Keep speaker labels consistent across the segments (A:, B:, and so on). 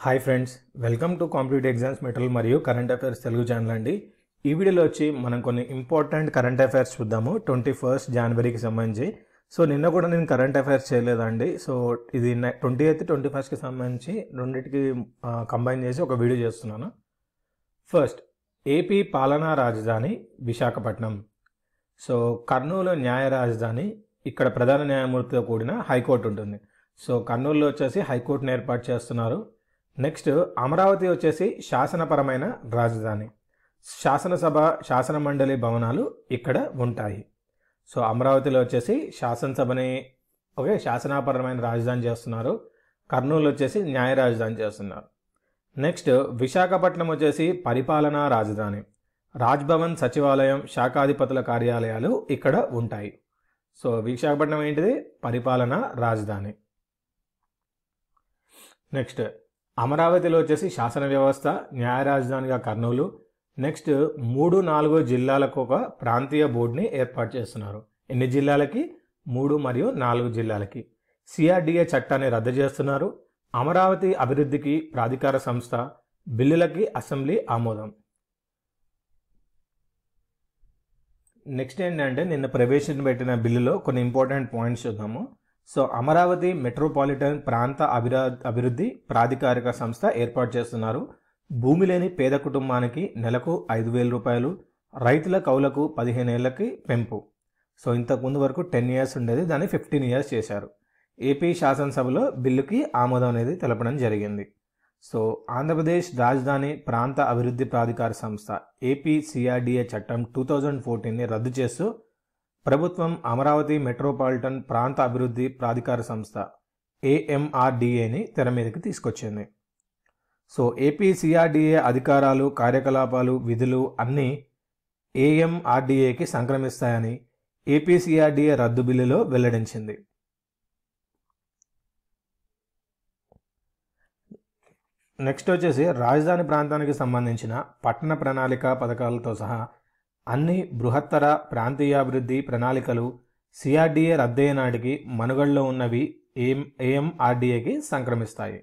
A: hi friends welcome to competitive exams material మరియు current affairs Telugu channel అండి ఈ వీడియోలో వచ్చి మనం కొన్ని ఇంపార్టెంట్ కరెంట్ అఫైర్స్ చూద్దాము ట్వంటీ ఫస్ట్ జనవరికి సంబంధించి సో నిన్న కూడా నేను కరెంట్ అఫైర్స్ చేయలేదండి సో ఇది ట్వంటీ ఎయిత్ ట్వంటీ ఫస్ట్కి సంబంధించి రెండింటికి కంబైన్ చేసి ఒక వీడియో చేస్తున్నాను ఫస్ట్ ఏపీ పాలనా రాజధాని విశాఖపట్నం సో కర్నూలు న్యాయ రాజధాని ఇక్కడ ప్రధాన న్యాయమూర్తితో కూడిన హైకోర్టు ఉంటుంది సో కర్నూలులో వచ్చేసి హైకోర్టును ఏర్పాటు చేస్తున్నారు నెక్స్ట్ అమరావతి వచ్చేసి శాసనపరమైన రాజధాని శాసనసభ శాసన మండలి భవనాలు ఇక్కడ ఉంటాయి సో అమరావతిలో వచ్చేసి శాసనసభని ఓకే శాసనాపరమైన రాజధాని చేస్తున్నారు కర్నూలు వచ్చేసి న్యాయ రాజధాని చేస్తున్నారు నెక్స్ట్ విశాఖపట్నం వచ్చేసి పరిపాలనా రాజధాని రాజ్భవన్ సచివాలయం శాఖాధిపతుల కార్యాలయాలు ఇక్కడ ఉంటాయి సో విశాఖపట్నం ఏంటిది పరిపాలనా రాజధాని నెక్స్ట్ అమరావతిలో వచ్చేసి శాసన వ్యవస్థ న్యాయ రాజధానిగా కర్నూలు నెక్స్ట్ మూడు నాలుగు జిల్లాలకు ఒక ప్రాంతీయ బోర్డుని ఏర్పాటు చేస్తున్నారు ఎన్ని జిల్లాలకి మూడు మరియు నాలుగు జిల్లాలకి సిఆర్డిఏ చట్టాన్ని రద్దు చేస్తున్నారు అమరావతి అభివృద్ధికి ప్రాధికార సంస్థ బిల్లులకి అసెంబ్లీ ఆమోదం నెక్స్ట్ ఏంటంటే నిన్న ప్రవేశపెట్టిన బిల్లులో కొన్ని ఇంపార్టెంట్ పాయింట్స్ చూద్దాము సో అమరావతి మెట్రోపాలిటన్ ప్రాంత అభిరా అభివృద్ధి ప్రాధికారిక సంస్థ ఏర్పాటు చేస్తున్నారు భూమి లేని పేద కుటుంబానికి నెలకు ఐదు వేల రూపాయలు రైతుల కౌలకు పదిహేను ఏళ్ళకి పెంపు సో ఇంతకుముందు వరకు టెన్ ఇయర్స్ ఉండేది దాన్ని ఫిఫ్టీన్ ఇయర్స్ చేశారు ఏపీ శాసనసభలో బిల్లుకి ఆమోదం అనేది తెలపడం జరిగింది సో ఆంధ్రప్రదేశ్ రాజధాని ప్రాంత అభివృద్ధి ప్రాధికార సంస్థ ఏపీ సిఆర్డిఏ చట్టం టూ థౌజండ్ ఫోర్టీన్ని రద్దు చేస్తూ ప్రభుత్వం అమరావతి మెట్రోపాలిటన్ ప్రాంత అభివృద్ధి ప్రాధికార సంస్థ ఏఎంఆర్డిఏని తెర మీదకి తీసుకొచ్చింది సో ఏపీ సిఆర్డిఏ అధికారాలు కార్యకలాపాలు విధులు అన్నీ ఏఎంఆర్డిఏకి సంక్రమిస్తాయని ఏపీ సిఆర్డిఏ రద్దు బిల్లులో వెల్లడించింది నెక్స్ట్ వచ్చేసి రాజధాని ప్రాంతానికి సంబంధించిన పట్టణ ప్రణాళిక పథకాలతో సహా అన్ని బృహత్తర ప్రాంతీయాభివృద్ధి ప్రణాళికలు సిఆర్డిఏ రద్దయ్యే నాటికి మనుగడలో ఉన్నవి ఏం ఏఎంఆర్డిఏకి సంక్రమిస్తాయి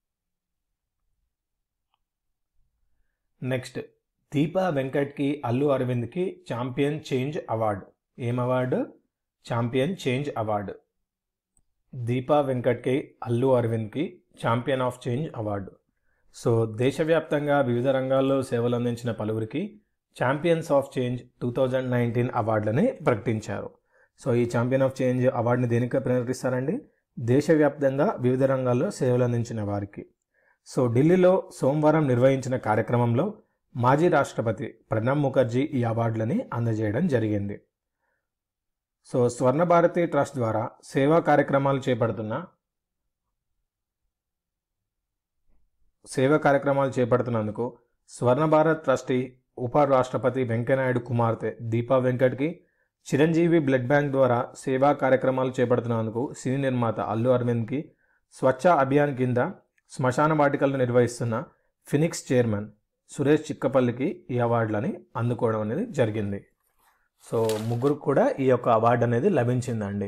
A: నెక్స్ట్ దీపా వెంకట్కి అల్లు అరవింద్కి ఛాంపియన్ చేంజ్ అవార్డు ఏం award champion change award Deepa వెంకట్కి అల్లు అరవింద్కి champion of change award so దేశవ్యాప్తంగా వివిధ రంగాల్లో సేవలు అందించిన పలువురికి champions of change two thousand nineteen అవార్డులని ప్రకటించారు సో ఈ ఛాంపియన్ ఆఫ్ చేంజ్ అవార్డుని దేనికి ప్రకటిస్తారండి దేశవ్యాప్తంగా వివిధ రంగాల్లో సేవలు అందించిన వారికి సో ఢిల్లీలో సోమవారం నిర్వహించిన కార్యక్రమంలో మాజీ రాష్ట్రపతి ప్రణబ్ ముఖర్జీ ఈ అవార్డులని అందజేయడం జరిగింది సో స్వర్ణ భారతి ట్రస్ట్ ద్వారా సేవా కార్యక్రమాలు చేపడుతున్న సేవా కార్యక్రమాలు చేపడుతున్నందుకు స్వర్ణ భారత్ ట్రస్టీ ఉప రాష్ట్రపతి వెంకయ్యనాయుడు కుమార్తె దీపా వెంకట్కి చిరంజీవి బ్లడ్ బ్యాంక్ ద్వారా సేవా కార్యక్రమాలు చేపడుతున్నందుకు సినీ నిర్మాత అల్లు అరవింద్కి స్వచ్ఛ అభియాన్ కింద శ్మశాన వాటికలను నిర్వహిస్తున్న ఫినిక్స్ చైర్మన్ సురేష్ చిక్కపల్లికి ఈ అవార్డులని అందుకోవడం అనేది జరిగింది సో ముగ్గురు కూడా ఈ యొక్క అవార్డు అనేది లభించిందండి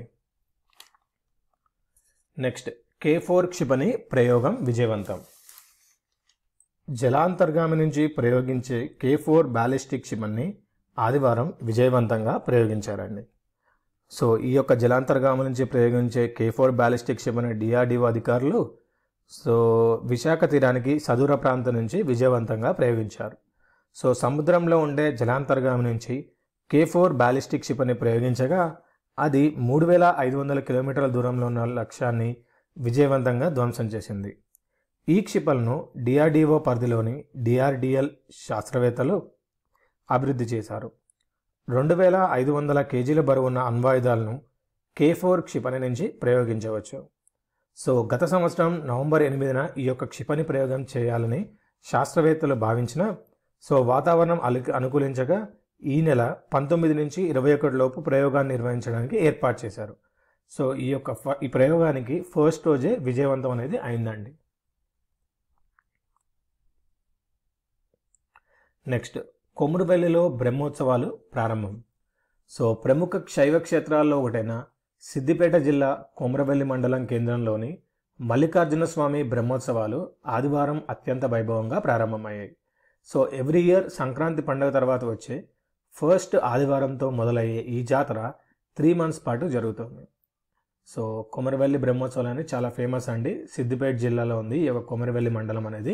A: నెక్స్ట్ కే ఫోర్ క్షిపణి ప్రయోగం విజయవంతం జలాంతర్గామి నుంచి ప్రయోగించే కే ఫోర్ బ్యాలిస్టిక్ క్షిపణిని ఆదివారం విజయవంతంగా ప్రయోగించారండి సో ఈ యొక్క జలాంతర్గామి నుంచి ప్రయోగించే కే ఫోర్ బ్యాలిస్టిక్ క్షిపణి డిఆర్డిఓ అధికారులు సో విశాఖ తీరానికి సదూర ప్రాంతం నుంచి విజయవంతంగా ప్రయోగించారు సో సముద్రంలో ఉండే జలాంతర్గామి నుంచి కే ఫోర్ బ్యాలిస్టిక్ క్షిపణి ప్రయోగించగా అది మూడు వేల ఐదు వందల కిలోమీటర్ల దూరంలో ఉన్న లక్ష్యాన్ని విజయవంతంగా ధ్వంసం చేసింది ఈ క్షిపణులను డిఆర్డిఓ పరిధిలోని డిఆర్డిఎల్ శాస్త్రవేత్తలు అభివృద్ధి చేశారు రెండు వేల ఐదు వందల కేజీల బరువున్న అణ్వాయుధాలను కే ఫోర్ క్షిపణి నుంచి ప్రయోగించవచ్చు సో గత సంవత్సరం నవంబర్ ఎనిమిదిన ఈ యొక్క క్షిపణి ప్రయోగం చేయాలని శాస్త్రవేత్తలు భావించిన సో వాతావరణం అలు అనుకూలించగా ఈ నెల పంతొమ్మిది నుంచి ఇరవై ఒకటి లోపు ప్రయోగాన్ని నిర్వహించడానికి ఏర్పాటు చేశారు సో ఈ యొక్క ఈ ప్రయోగానికి ఫస్ట్ రోజే విజయవంతం అనేది అయిందండి నెక్స్ట్ కొమురువెల్లిలో బ్రహ్మోత్సవాలు ప్రారంభం సో ప్రముఖ శైవ క్షేత్రాల్లో ఒకటైన సిద్దిపేట జిల్లా కొమరవెల్లి మండలం కేంద్రంలోని మల్లికార్జున స్వామి బ్రహ్మోత్సవాలు ఆదివారం అత్యంత వైభవంగా ప్రారంభమయ్యాయి సో ఎవ్రీ ఇయర్ సంక్రాంతి పండుగ తర్వాత వచ్చే ఫస్ట్ ఆదివారంతో మొదలయ్యే ఈ జాతర త్రీ మంత్స్ పాటు జరుగుతుంది సో కొమరవెల్లి బ్రహ్మోత్సవాలు అనేది చాలా ఫేమస్ అండి సిద్దిపేట జిల్లాలో ఉంది ఈ యొక్క కొమరవెల్లి మండలం అనేది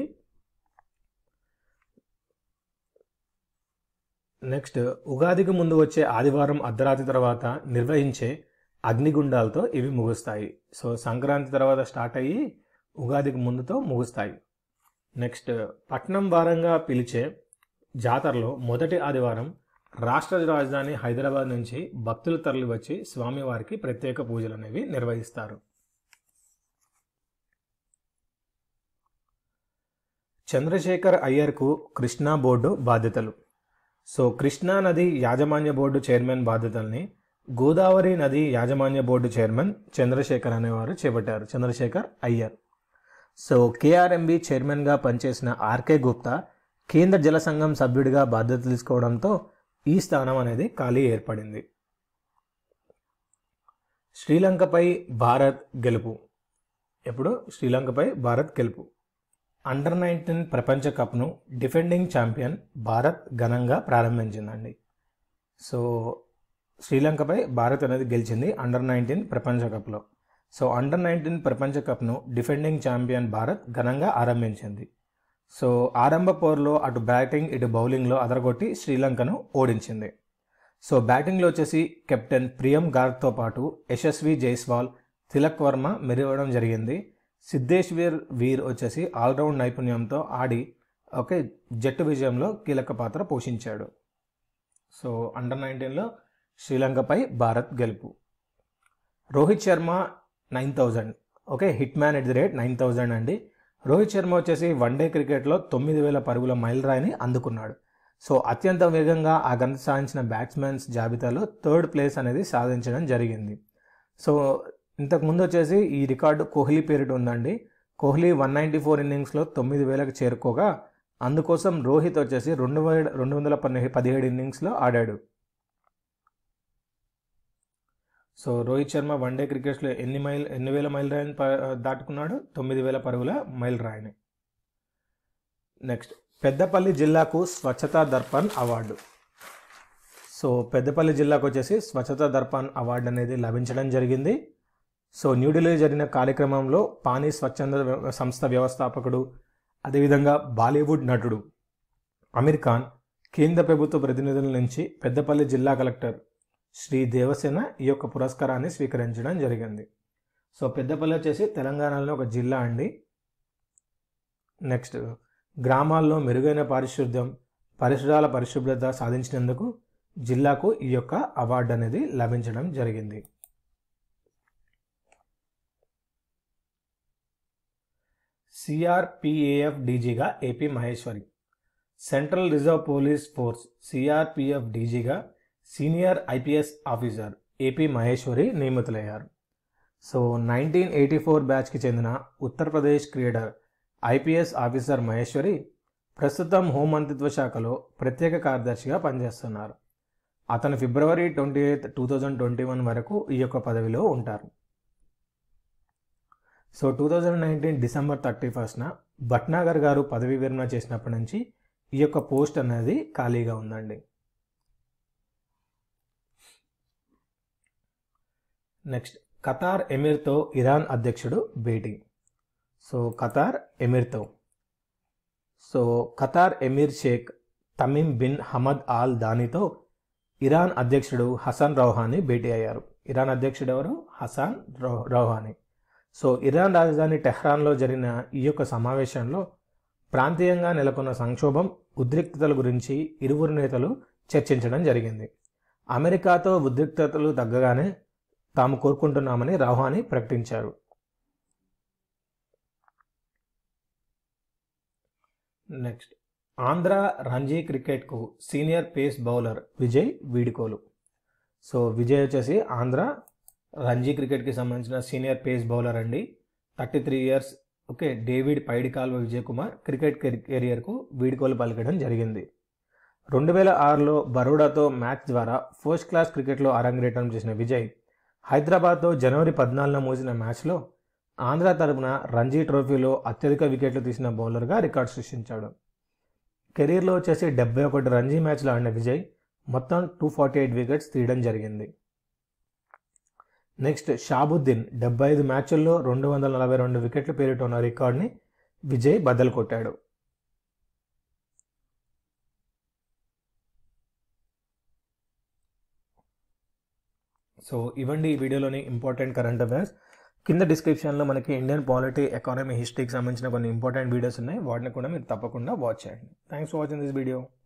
A: నెక్స్ట్ ఉగాదికి ముందు వచ్చే ఆదివారం అర్ధరాత్రి తర్వాత నిర్వహించే అగ్నిగుండాలతో ఇవి ముగుస్తాయి సో సంక్రాంతి తర్వాత స్టార్ట్ అయ్యి ఉగాదికి ముందుతో ముగుస్తాయి నెక్స్ట్ పట్నం వారంగా పిలిచే జాతరలో మొదటి ఆదివారం రాష్ట్ర రాజధాని హైదరాబాద్ నుంచి భక్తులు తరలి వచ్చి స్వామివారికి ప్రత్యేక పూజలు అనేవి నిర్వహిస్తారు చంద్రశేఖర్ అయ్యర్కు కృష్ణా బోర్డు బాధ్యతలు సో కృష్ణా నది యాజమాన్య బోర్డు చైర్మన్ బాధ్యతల్ని గోదావరి నది యాజమాన్య బోర్డు చైర్మన్ చంద్రశేఖర్ అనేవారు చేపట్టారు చంద్రశేఖర్ అయ్యర్ సో కేఆర్ఎంబి చైర్మన్గా పనిచేసిన ఆర్కే గుప్తా కేంద్ర జల సంఘం సభ్యుడిగా బాధ్యతలు తీసుకోవడంతో ఈ స్థానం అనేది ఖాళీ ఏర్పడింది శ్రీలంకపై భారత్ గెలుపు ఎప్పుడు శ్రీలంకపై భారత్ గెలుపు అండర్ నైన్టీన్ ప్రపంచ కప్ను డిఫెండింగ్ ఛాంపియన్ భారత్ ఘనంగా ప్రారంభించిందండి సో శ్రీలంకపై భారత్ అనేది గెలిచింది అండర్ నైన్టీన్ ప్రపంచ కప్లో సో అండర్ నైన్టీన్ ప్రపంచ కప్ను డిఫెండింగ్ ఛాంపియన్ భారత్ ఘనంగా ఆరంభించింది సో ఆరంభ పోర్లో అటు బ్యాటింగ్ ఇటు బౌలింగ్లో అదరగొట్టి శ్రీలంకను ఓడించింది సో బ్యాటింగ్లో వచ్చేసి కెప్టెన్ ప్రియం గార్గ్తో పాటు యశస్వి జైస్వాల్ తిలక్ వర్మ మెరవడం జరిగింది సిద్ధేశ్వర్ వీర్ వచ్చేసి ఆల్రౌండ్ నైపుణ్యంతో ఆడి ఓకే జట్టు విజయంలో కీలక పాత్ర పోషించాడు సో అండర్ నైన్టీన్లో శ్రీలంకపై భారత్ గెలుపు Rohit Sharma nine thousand okay hit man at the rate nine thousand అండి రోహిత్ శర్మ వచ్చేసి వన్డే క్రికెట్లో తొమ్మిది వేల పరుగుల మైలురాయిని అందుకున్నాడు సో అత్యంత వేగంగా ఆ ఘనత సాధించిన బ్యాట్స్మెన్స్ జాబితాలో థర్డ్ ప్లేస్ అనేది సాధించడం జరిగింది సో ఇంతకుముందు వచ్చేసి ఈ రికార్డు కోహ్లీ పేరిట ఉందండి కోహ్లీ వన్ నైంటీ ఫోర్ ఇన్నింగ్స్లో తొమ్మిది వేలకు చేరుకోగా అందుకోసం రోహిత్ వచ్చేసి రెండు వేల రెండు వందల పన్నె పదిహేడు ఇన్నింగ్స్లో ఆడాడు సో రోహిత్ శర్మ వన్డే క్రికెట్స్లో ఎన్ని మైల్ ఎన్ని వేల మైల్ రాయిని దాటుకున్నాడు తొమ్మిది వేల పరుగుల మైల్ రాయిని నెక్స్ట్ పెద్దపల్లి జిల్లాకు స్వచ్ఛతా దర్పణ్ అవార్డు సో పెద్దపల్లి జిల్లాకు వచ్చేసి స్వచ్ఛతా దర్పణ్ అవార్డు అనేది లభించడం జరిగింది సో న్యూఢిల్లీ జరిగిన కార్యక్రమంలో పానీ స్వచ్ఛంద సంస్థ వ్యవస్థాపకుడు అదేవిధంగా బాలీవుడ్ నటుడు అమీర్ ఖాన్ కేంద్ర ప్రభుత్వ ప్రతినిధుల నుంచి పెద్దపల్లి జిల్లా కలెక్టర్ శ్రీ దేవసేన ఈ యొక్క పురస్కారాన్ని స్వీకరించడం జరిగింది సో పెద్దపల్లి వచ్చేసి తెలంగాణలో ఒక జిల్లా అండి నెక్స్ట్ గ్రామాల్లో మెరుగైన పారిశుద్ధ్యం పరిసరాల పరిశుభ్రత సాధించినందుకు జిల్లాకు ఈ యొక్క అవార్డు అనేది లభించడం జరిగింది సిఆర్పిఏఎఫ్ డీజీగా AP Maheshwari central reserve police force CRPF డీజీగా senior IPS officer AP Maheshwari నియమితులయ్యారు సో నైన్టీన్ ఎయిటీ ఫోర్ బ్యాచ్కి చెందిన Uttar Pradesh cadre IPS officer Maheshwari ప్రస్తుతం హోంమంత్రిత్వ శాఖలో ప్రత్యేక కార్యదర్శిగా పనిచేస్తున్నారు అతను ఫిబ్రవరి twenty eighth two thousand twenty one వరకు ఈ యొక్క పదవిలో ఉంటారు so two thousand nineteen December thirty ఫస్ట్న భట్నాగర్ గారు పదవీ విరమణ చేసినప్పటి నుంచి ఈ యొక్క పోస్ట్ అనేది ఖాళీగా ఉందండి నెక్స్ట్ ఖతార్ ఎమీర్తో ఇరాన్ అధ్యక్షుడు భేటీ సో ఖతార్ ఎమీర్తో so Qatar emir Sheikh Tamim bin Hamad Al దానితో ఇరాన్ అధ్యక్షుడు హసన్ రౌహానీ భేటీ అయ్యారు ఇరాన్ అధ్యక్షుడు ఎవరు హసాన్ రౌహానీ సో ఇరాన్ రాజధాని టెహ్రాన్లో జరిగిన ఈ యొక్క సమావేశంలో ప్రాంతీయంగా నెలకొన్న సంక్షోభం ఉద్రిక్తతల గురించి ఇరువురు నేతలు చర్చించడం జరిగింది అమెరికాతో ఉద్రిక్తతలు తగ్గగానే తాము కోరుకుంటున్నామని రౌహానీ ప్రకటించారు నెక్స్ట్ ఆంధ్ర రంజీ క్రికెట్కు సీనియర్ పేస్ బౌలర్ విజయ్ వీడుకోలు సో విజయ్ వచ్చేసి ఆంధ్ర రంజీ క్రికెట్కి సంబంధించిన సీనియర్ పేస్ బౌలర్ అండి thirty three years okay David Paidikalva Vijay Kumar cricket కెరియర్కు వీడుకోలు పలకడం జరిగింది రెండు వేల ఆరులో బరోడాతో మ్యాచ్ ద్వారా ఫస్ట్ క్లాస్ క్రికెట్లో అరంగేటం చేసిన విజయ్ హైదరాబాద్తో జనవరి పద్నాలుగున మూసిన మ్యాచ్లో ఆంధ్ర తరపున రంజీ ట్రోఫీలో అత్యధిక వికెట్లు తీసిన బౌలర్గా రికార్డు సృష్టించాడు కెరీర్లో వచ్చేసి డెబ్బై ఒకటి రంజీ మ్యాచ్లు ఆడిన విజయ్ మొత్తం టూ ఫార్టీ ఎయిట్ వికెట్స్ తీయడం జరిగింది నెక్స్ట్ షాబుద్దీన్ డెబ్బై ఐదు మ్యాచ్ల్లో రెండు వందల నలభై రెండు వికెట్ల పేరిట ఉన్న రికార్డ్ని విజయ్ బద్దలు కొట్టాడు సో ఇవ్వండి ఈ వీడియోలోని ఇంపార్టెంట్ కరెంట్ అఫైర్స్ కింద డిస్క్రిప్షన్లో మనకి ఇండియన్ పాలిటీ ఎకానమీ హిస్టరీకి సంబంధించిన కొన్ని ఇంపార్టెంట్ వీడియోస్ ఉన్నాయి వాటిని కూడా మీరు తప్పకుండా వాచ్ చేయండి thanks for watching this video